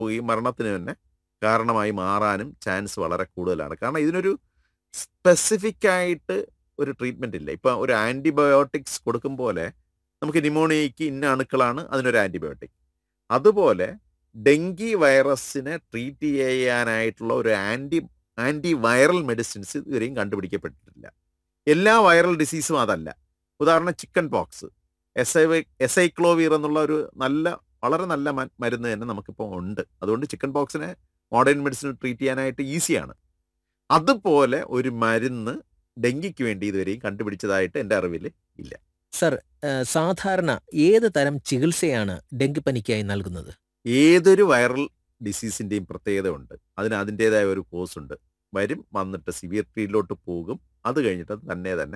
ഈ മരണത്തിന് തന്നെ കാരണമായി മാറാനും ചാൻസ് വളരെ കൂടുതലാണ് കാരണം ഇതിനൊരു സ്പെസിഫിക് ആയിട്ട് ഒരു ട്രീറ്റ്മെന്റ് ഇല്ല ഇപ്പൊ ഒരു ആന്റിബയോട്ടിക്സ് കൊടുക്കും പോലെ നമുക്ക് ന്യൂമോണിയയ്ക്ക് ഇന്ന അണുക്കളാണ് അതിനൊരു ആന്റിബയോട്ടിക് അതുപോലെ ഡെങ്കി വൈറസിനെ ട്രീറ്റ് ചെയ്യാനായിട്ടുള്ള ഒരു ആന്റി ആന്റി വൈറൽ മെഡിസിൻസ് ഇതുവരെയും കണ്ടുപിടിക്കപ്പെട്ടിട്ടില്ല എല്ലാ വൈറൽ ഡിസീസും അതല്ല ഉദാഹരണം ചിക്കൻ പോക്സ് എസ് ഐ എസൈക്ലോവീർ എന്നുള്ള ഒരു നല്ല വളരെ നല്ല മ- മരുന്ന് തന്നെ നമുക്കിപ്പോൾ ഉണ്ട് അതുകൊണ്ട് ചിക്കൻ പോക്സിനെ മോഡേൺ മെഡിസിൻ ട്രീറ്റ് ചെയ്യാനായിട്ട് ഈസിയാണ് അതുപോലെ ഒരു മരുന്ന് ഡെങ്കിക്ക് വേണ്ടി ഇതുവരെയും കണ്ടുപിടിച്ചതായിട്ട് എൻ്റെ അറിവിൽ ഇല്ല സർ ഏഹ്, സാധാരണ ഏത് തരം ചികിത്സയാണ് ഡെങ്കിപ്പനിക്കായി നൽകുന്നത് ഏതൊരു വൈറൽ ഡിസീസിൻ്റെയും പ്രത്യേകത ഉണ്ട് അതിന് അതിൻ്റെതായ ഒരു കോഴ്സ് ഉണ്ട് വരും വന്നിട്ട് സിവിയറിറ്റിയിലോട്ട് പോകും അത് കഴിഞ്ഞിട്ട് അത് തന്നെ തന്നെ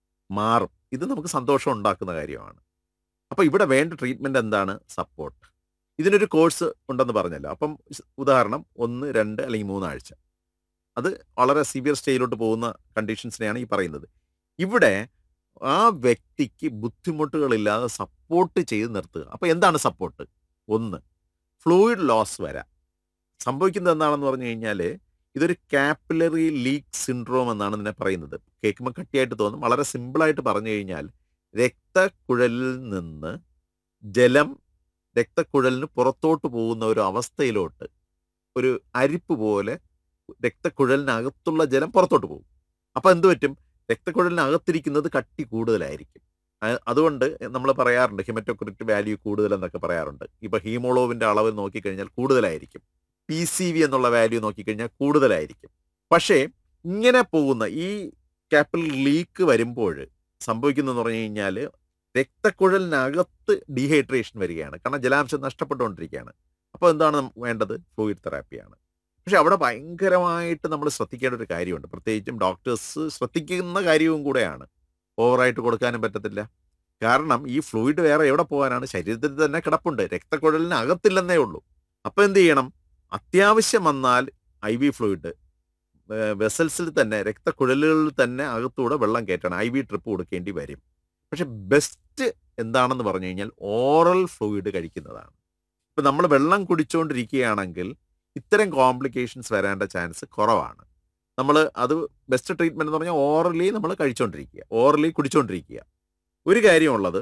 മാറും ഇത് നമുക്ക് സന്തോഷം ഉണ്ടാക്കുന്ന കാര്യമാണ് അപ്പോൾ ഇവിടെ വേണ്ട ട്രീറ്റ്മെൻറ്റ് എന്താണ് സപ്പോർട്ട് ഇതിനൊരു കോഴ്സ് ഉണ്ടെന്ന് പറഞ്ഞല്ലോ അപ്പം സ് ഉദാഹരണം ഒന്ന് രണ്ട് അല്ലെങ്കിൽ മൂന്നാഴ്ച അത് വളരെ സിവിയർ സ്റ്റേജിലോട്ട് പോകുന്ന കണ്ടീഷൻസിനെയാണ് ഈ പറയുന്നത് ഇവിടെ ആ വ്യക്തിക്ക് ബുദ്ധിമുട്ടുകളില്ലാതെ സപ്പോർട്ട് ചെയ്ത് നിർത്തുക അപ്പോൾ എന്താണ് സപ്പോർട്ട് ഒന്ന് ഫ്ലൂയിഡ് ലോസ് വരാം സംഭവിക്കുന്നത് എന്താണെന്ന് പറഞ്ഞു കഴിഞ്ഞാൽ ഇതൊരു കാപ്പിലറി ലീക്ക് സിൻഡ്രോം എന്നാണ് ഇതിനെ പറയുന്നത് കേൾക്കുമ്പോൾ കട്ടിയായിട്ട് തോന്നും വളരെ സിമ്പിളായിട്ട് പറഞ്ഞു കഴിഞ്ഞാൽ രക്തക്കുഴലിൽ നിന്ന് ജലം രക്തക്കുഴലിന് പുറത്തോട്ട് പോകുന്ന ഒരു അവസ്ഥയിലോട്ട് ഒരു അരിപ്പ് പോലെ രക്തക്കുഴലിനകത്തുള്ള ജലം പുറത്തോട്ട് പോകും അപ്പോൾ എന്ത് പറ്റും രക്തക്കുഴലിനകത്തിരിക്കുന്നത് കട്ടി കൂടുതലായിരിക്കും അ- അതുകൊണ്ട് നമ്മൾ പറയാറുണ്ട് ഹിമറ്റോക്രിറ്റ് വാല്യൂ കൂടുതൽ എന്നൊക്കെ പറയാറുണ്ട് ഇപ്പൊ ഹീമോളോവിന്റെ അളവ് നോക്കിക്കഴിഞ്ഞാൽ കൂടുതലായിരിക്കും പി സി വി എന്നുള്ള വാല്യൂ നോക്കിക്കഴിഞ്ഞാൽ കൂടുതലായിരിക്കും പക്ഷേ ഇങ്ങനെ പോകുന്ന ഈ ക്യാപ്പിൽ ലീക്ക് വരുമ്പോൾ സംഭവിക്കുന്നതെന്ന് പറഞ്ഞു കഴിഞ്ഞാൽ രക്തക്കുഴലിനകത്ത് ഡീഹൈഡ്രേഷൻ വരികയാണ് കാരണം ജലാംശം നഷ്ടപ്പെട്ടുകൊണ്ടിരിക്കുകയാണ് അപ്പോൾ എന്താണ് നമുക്ക് വേണ്ടത് ഫ്ലൂയിഡ് തെറാപ്പിയാണ് പക്ഷെ അവിടെ ഭയങ്കരമായിട്ട് നമ്മൾ ശ്രദ്ധിക്കേണ്ട ഒരു കാര്യമുണ്ട് പ്രത്യേകിച്ചും ഡോക്ടേഴ്സ് ശ്രദ്ധിക്കുന്ന കാര്യവും കൂടെയാണ് ഓവറായിട്ട് കൊടുക്കാനും പറ്റത്തില്ല കാരണം ഈ ഫ്ലൂയിഡ് വേറെ എവിടെ പോകാനാണ് ശരീരത്തിൽ തന്നെ കിടപ്പുണ്ട് രക്തക്കുഴലിന് അകത്തില്ലെന്നേ ഉള്ളൂ അപ്പോൾ എന്ത് ചെയ്യണം അത്യാവശ്യം വന്നാൽ ഐ വി ഫ്ലൂയിഡ് വെസൽസിൽ തന്നെ രക്തക്കുഴലുകളിൽ തന്നെ അകത്തൂടെ വെള്ളം കയറ്റണം ഐ വി ട്രിപ്പ് കൊടുക്കേണ്ടി വരും പക്ഷെ ബെസ്റ്റ് എന്താണെന്ന് പറഞ്ഞു കഴിഞ്ഞാൽ ഓറൽ ഫ്ലൂയിഡ് കഴിക്കുന്നതാണ് ഇപ്പം നമ്മൾ വെള്ളം കുടിച്ചുകൊണ്ടിരിക്കുകയാണെങ്കിൽ ഇത്തരം കോംപ്ലിക്കേഷൻസ് വരേണ്ട ചാൻസ് കുറവാണ് നമ്മൾ അത് ബെസ്റ്റ് ട്രീറ്റ്മെന്റ് എന്ന് പറഞ്ഞാൽ ഓറലി നമ്മൾ കഴിച്ചുകൊണ്ടിരിക്കുക ഓറലി കുടിച്ചുകൊണ്ടിരിക്കുക ഒരു കാര്യമുള്ളത്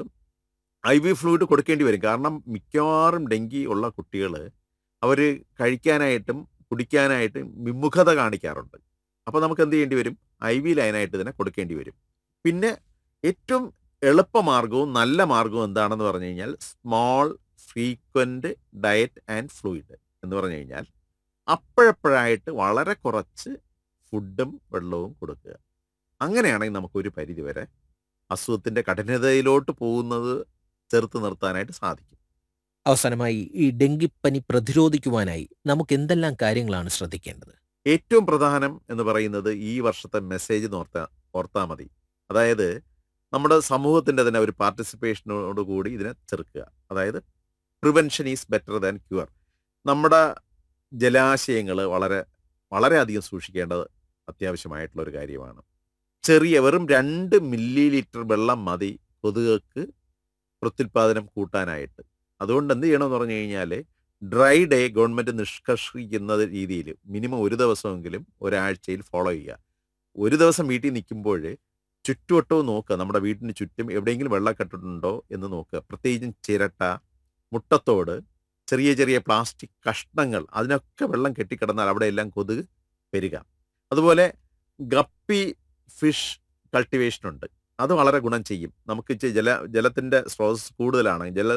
ഐ വി ഫ്ലൂയിഡ് കൊടുക്കേണ്ടി വരും കാരണം മിക്കവാറും ഡെങ്കി ഉള്ള കുട്ടികൾ അവർ കഴിക്കാനായിട്ടും കുടിക്കാനായിട്ടും വിമുഖത കാണിക്കാറുണ്ട് അപ്പോൾ നമുക്ക് എന്ത് ചെയ്യേണ്ടി വരും ഐ വി ലൈനായിട്ട് ഇതിനെ കൊടുക്കേണ്ടി വരും പിന്നെ ഏറ്റവും എളുപ്പമാർഗവും നല്ല മാർഗവും എന്താണെന്ന് പറഞ്ഞു കഴിഞ്ഞാൽ small frequent diet and fluid എന്ന് പറഞ്ഞു കഴിഞ്ഞാൽ അപ്പോഴപ്പോഴായിട്ട് വളരെ കുറച്ച് ഫുഡും വെള്ളവും കൊടുക്കുക അങ്ങനെയാണെങ്കിൽ നമുക്കൊരു പരിധി വരെ അസുഖത്തിൻ്റെ കഠിനതയിലോട്ട് പോകുന്നത് ചെറുത്ത് നിർത്താനായിട്ട് സാധിക്കും അവസാനമായി ഈ ഡെങ്കിപ്പനി പ്രതിരോധിക്കുവാനായി നമുക്ക് എന്തെല്ലാം കാര്യങ്ങളാണ് ശ്രദ്ധിക്കേണ്ടത് ഏറ്റവും പ്രധാനം എന്ന് പറയുന്നത് ഈ വർഷത്തെ മെസ്സേജ് ഓർത്താ ഓർത്താൽ മതി അതായത് നമ്മുടെ സമൂഹത്തിൻ്റെ തന്നെ ഒരു പാർട്ടിസിപ്പേഷനോട് കൂടി ഇതിനെ ചെറുക്കുക അതായത് prevention is better than cure നമ്മുടെ ജലാശയങ്ങൾ വളരെ വളരെയധികം സൂക്ഷിക്കേണ്ടത് അത്യാവശ്യമായിട്ടുള്ള ഒരു കാര്യമാണ് ചെറിയ വെറും രണ്ട് മില്ലി ലിറ്റർ വെള്ളം മതി കൊതുകൾക്ക് പ്രത്യുൽപാദനം കൂട്ടാനായിട്ട് അതുകൊണ്ട് എന്ത് ചെയ്യണമെന്ന് പറഞ്ഞു കഴിഞ്ഞാൽ ഡ്രൈ ഡേ ഗവൺമെൻറ് നിഷ്കർഷിക്കുന്ന രീതിയിൽ മിനിമം ഒരു ദിവസമെങ്കിലും ഒരാഴ്ചയിൽ ഫോളോ ചെയ്യുക ഒരു ദിവസം വീട്ടിൽ നിൽക്കുമ്പോൾ ചുറ്റുവട്ടവും നോക്കുക നമ്മുടെ വീടിന് ചുറ്റും എവിടെയെങ്കിലും വെള്ളക്കെട്ടുണ്ടോ എന്ന് നോക്കുക പ്രത്യേകിച്ചും ചിരട്ട മുട്ടത്തോട് ചെറിയ ചെറിയ പ്ലാസ്റ്റിക് കഷ്ണങ്ങൾ അതിനൊക്കെ വെള്ളം കെട്ടിക്കിടന്നാൽ അവിടെ എല്ലാം കൊതുക് പെരുകാം അതുപോലെ ഗപ്പി ഫിഷ് കൾട്ടിവേഷൻ ഉണ്ട് അത് വളരെ ഗുണം ചെയ്യും നമുക്ക് ഇച്ചിരി ജല ജലത്തിൻ്റെ സ്രോതസ് കൂടുതലാണ് ജല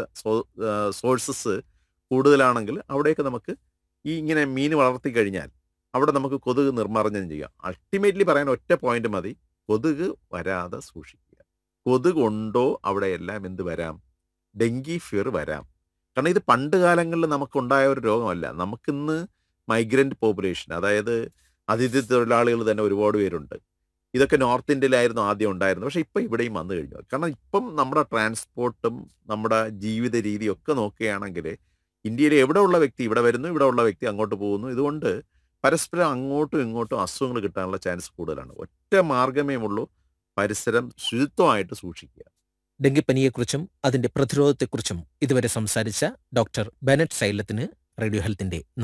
സോഴ്സസ് കൂടുതലാണെങ്കിൽ അവിടെയൊക്കെ നമുക്ക് ഈ ഇങ്ങനെ മീൻ വളർത്തി കഴിഞ്ഞാൽ അവിടെ നമുക്ക് കൊതുക് നിർമ്മാർജ്ജനം ചെയ്യാം അൾട്ടിമേറ്റ്ലി പറയാൻ ഒറ്റ പോയിന്റ് മതി കൊതുക് വരാതെ സൂക്ഷിക്കുക കൊതുക് ഉണ്ടോ അവിടെ എല്ലാം എന്ത് വരാം ഡെങ്കി ഫിയർ വരാം കാരണം ഇത് പണ്ട് കാലങ്ങളിൽ നമുക്കുണ്ടായ ഒരു രോഗമല്ല നമുക്കിന്ന് മൈഗ്രൻ്റ് പോപ്പുലേഷൻ അതായത് അതിഥി തൊഴിലാളികൾ തന്നെ ഒരുപാട് പേരുണ്ട് ഇതൊക്കെ നോർത്ത് ഇന്ത്യയിലായിരുന്നു ആദ്യം ഉണ്ടായിരുന്നത് പക്ഷേ ഇപ്പം ഇവിടെയും വന്നു കഴിഞ്ഞു കാരണം ഇപ്പം നമ്മുടെ ട്രാൻസ്പോർട്ടും നമ്മുടെ ജീവിത രീതിയും ഒക്കെ നോക്കുകയാണെങ്കിൽ ഇന്ത്യയിലെ എവിടെ ഉള്ള വ്യക്തി ഇവിടെ വരുന്നു ഇവിടെ ഉള്ള വ്യക്തി അങ്ങോട്ട് പോകുന്നു ഇതുകൊണ്ട് പരസ്പരം അങ്ങോട്ടും ഇങ്ങോട്ടും അസുഖങ്ങൾ കിട്ടാനുള്ള ചാൻസ് കൂടുതലാണ് ഒറ്റ മാർഗമേ ഉള്ളൂ പരിസരം ശുചിത്വമായിട്ട് സൂക്ഷിക്കുക ഡെങ്കിപ്പനിയെക്കുറിച്ചും അതിന്റെ പ്രതിരോധത്തെക്കുറിച്ചും ഇതുവരെ സംസാരിച്ച ഡോക്ടർ ബെനറ്റ് സൈലത്തിന് റേഡിയോ ഹെൽത്തിന്റെ